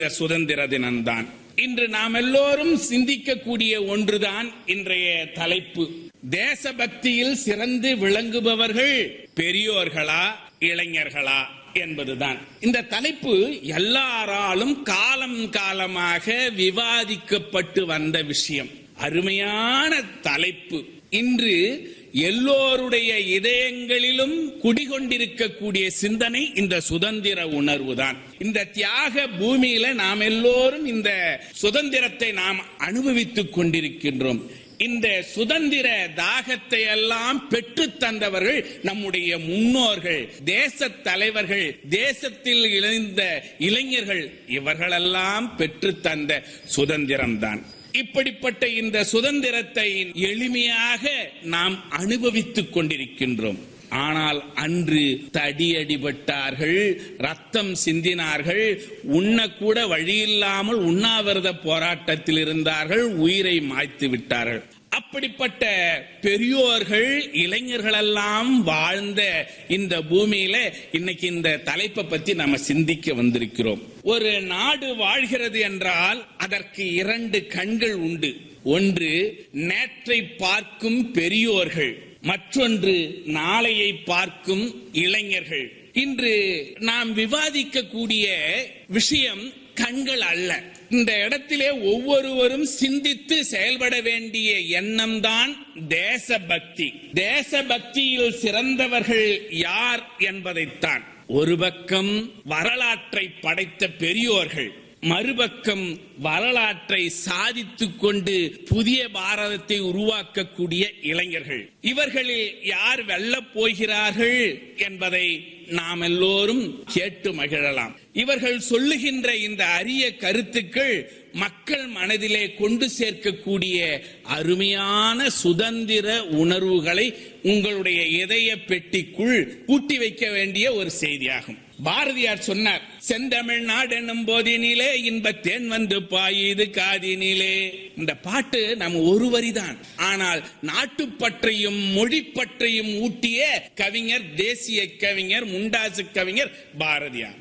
சுதந்திர தினம்தான் இன்று நாம் எல்லோரும் சிந்திக்கக்கூடிய ஒன்றுதான் இன்றைய தலைப்பு தேசபக்தியில் சிறந்து விளங்குபவர்கள் பெரியோர்களா இளைஞர்களா என்பதுதான் இந்த தலைப்பு எல்லாராலும் காலம் காலமாக விவாதிக்கப்பட்டு வந்த விஷயம் அருமையான தலைப்பு இன்று எல்லோருடைய இதயங்களிலும் குடிகொண்டிருக்கக்கூடிய சிந்தனை இந்த சுதந்திர உணர்வு தான் இந்த தியாக பூமியில நாம் எல்லோரும் இந்த சுதந்திரத்தை நாம் அனுபவித்துக் கொண்டிருக்கின்றோம் இந்த சுதந்திர தாகத்தை எல்லாம் பெற்று தந்தவர்கள் நம்முடைய முன்னோர்கள் தேச தலைவர்கள் தேசத்தில் இணைந்த இளைஞர்கள் இவர்களெல்லாம் பெற்று தந்த சுதந்திரம்தான் இப்படிப்பட்ட இந்த சுதந்திரத்தை எளிமையாக நாம் அனுபவித்துக் கொண்டிருக்கின்றோம் ஆனால் அன்று தடியடிபட்டார்கள் ரத்தம் சிந்தினார்கள் உண்ணக்கூட வழியில்லாமல் உண்ணாவிரத போராட்டத்தில் இருந்தார்கள் உயிரை மாய்த்து விட்டார்கள் அப்படிப்பட்ட பெரியோர்கள் இளைஞர்கள் எல்லாம் வாழ்ந்த இந்த பூமியில இன்னைக்கு இந்த தலைப்பை பத்தி நம்ம சிந்திக்க வந்திருக்கிறோம் ஒரு நாடு வாழ்கிறது என்றால் அதற்கு இரண்டு கண்கள் உண்டு ஒன்று நேற்றை பார்க்கும் பெரியோர்கள் மற்றொன்று நாளையை பார்க்கும் இளைஞர்கள் இன்று நாம் விவாதிக்கக்கூடிய விஷயம் கண்கள் அல்ல இந்த இடத்திலே ஒவ்வொருவரும் சிந்தித்து செயல்பட வேண்டிய எண்ணம் தான் தேசபக்தி தேசபக்தியில் சிறந்தவர்கள் யார் என்பதைத்தான் ஒரு பக்கம் வரலாற்றை படைத்த பெரியோர்கள் மறுபக்கம் வரலாற்றை சாதித்துக் கொண்டு புதிய பாரதத்தை உருவாக்கக்கூடிய இளைஞர்கள் இவர்களில் யார் வெல்லப் போகிறார்கள் என்பதை நாம் எல்லோரும் கேட்டு மகிழலாம் இவர்கள் சொல்லுகின்ற இந்த அரிய கருத்துக்கள் மக்கள் மனதிலே கொண்டு சேர்க்கக்கூடிய அருமையான சுதந்திர உணர்வுகளை உங்களுடைய இதய பெட்டிக்குள் கூட்டி வைக்க வேண்டிய ஒரு செய்தியாகும் பாரதியார் சொன்னார் செந்தமிழ் நாடு என்னும் போதினிலே இன்ப தேன் வந்து பாயுது காதினிலே இந்த பாட்டு நம்ம ஒரு வரிதான் ஆனால் நாட்டுப்பற்றையும் மொழிப்பற்றையும் ஊட்டிய கவிஞர் தேசிய கவிஞர் முண்டாசு கவிஞர் பாரதியார்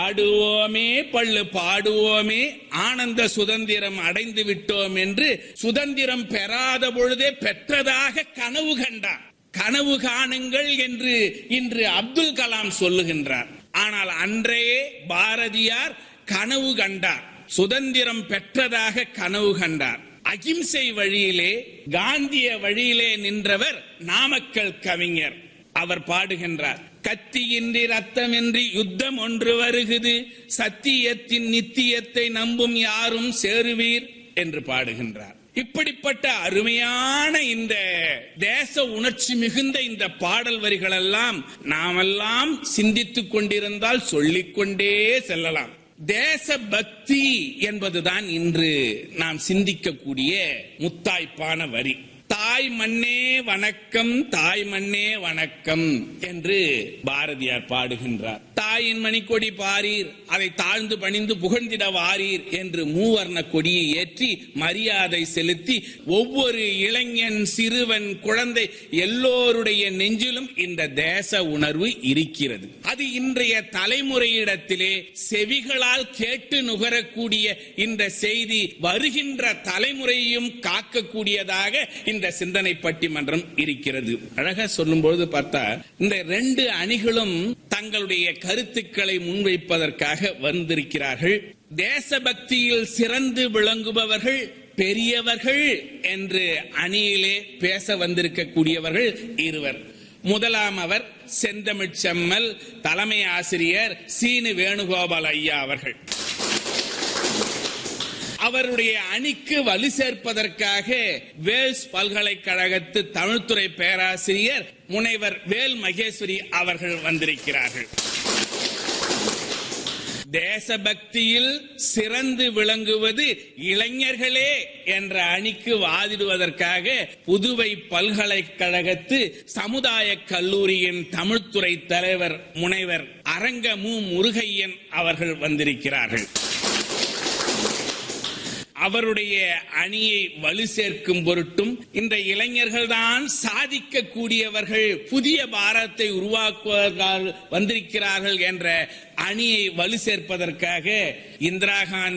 ஆடுவோமே பள்ளு பாடுவோமே ஆனந்த சுதந்திரம் அடைந்து விட்டோம் என்று சுதந்திரம் பெறாத பொழுதே பெற்றதாக கனவு கண்டார் கனவு காணுங்கள் என்று இன்று அப்துல் கலாம் சொல்லுகின்றார் ஆனால் அன்றையே பாரதியார் கனவு கண்டார் சுதந்திரம் பெற்றதாக கனவு கண்டார் அகிம்சை வழியிலே காந்திய வழியிலே நின்றவர் நாமக்கல் கவிஞர் அவர் பாடுகின்றார் கத்தியின்றி ரத்தமின்றி யுத்தம் ஒன்று வருகுது சத்தியத்தின் நித்தியத்தை நம்பும் யாரும் சேருவீர் என்று பாடுகின்றார் இப்படிப்பட்ட அருமையான இந்த தேச உணர்ச்சி மிகுந்த இந்த பாடல் வரிகள் எல்லாம் நாமெல்லாம் சிந்தித்துக் கொண்டிருந்தால் சொல்லிக்கொண்டே செல்லலாம் தேச பக்தி என்பதுதான் இன்று நாம் சிந்திக்கக்கூடிய முத்தாய்ப்பான வரி தாய் மண்ணே வணக்கம் தாய் மண்ணே வணக்கம் என்று பாரதியார் பாடுகின்றார் தாயின் மணிக்கொடி பாரீர் அதை தாழ்ந்து பணிந்து புகழ்ந்திட வாரீர் என்று மூவர்ண கொடியை ஏற்றி மரியாதை செலுத்தி ஒவ்வொரு இளைஞன் சிறுவன் குழந்தை எல்லோருடைய நெஞ்சிலும் இந்த தேச உணர்வு இருக்கிறது அது இன்றைய தலைமுறையிடத்திலே செவிகளால் கேட்டு நுகரக்கூடிய இந்த செய்தி வருகின்ற தலைமுறையும் காக்கக்கூடியதாக இந்த சிந்தனை பட்டிமன்றம் இருக்கிறது அழகா சொல்லும் பொழுது பார்த்தா இந்த ரெண்டு அணிகளும் தங்களுடைய கருத்துக்களை முன்வைப்பதற்காக வந்திருக்கிறார்கள் தேசபக்தியில் சிறந்து விளங்குபவர்கள் பெரியவர்கள் என்று அணியிலே பேச வந்திருக்கக்கூடியவர்கள் இருவர் முதலாம் அவர் செந்தமிழ் செம்மல் தலைமை ஆசிரியர் சீனு வேணுகோபால் ஐயா அவர்கள் அவருடைய அணிக்கு வலு சேர்ப்பதற்காக வேல்ஸ் பல்கலைக்கழகத்து தமிழ்துறை பேராசிரியர் முனைவர் வேல் மகேஸ்வரி அவர்கள் வந்திருக்கிறார்கள் தேசபக்தியில் சிறந்து விளங்குவது இளைஞர்களே என்ற அணிக்கு வாதிடுவதற்காக புதுவை பல்கலைக்கழகத்து சமுதாய கல்லூரியின் தமிழ்துறை தலைவர் முனைவர் அரங்க மு முருகையன் அவர்கள் வந்திருக்கிறார்கள் அவருடைய அணியை வலு சேர்க்கும் பொருட்டும் இந்த இளைஞர்கள் தான் சாதிக்கக்கூடியவர்கள் புதிய பாரத்தை உருவாக்குவதற்காக வந்திருக்கிறார்கள் என்ற அணியை வலு சேர்ப்பதற்காக இந்திரா காந்தி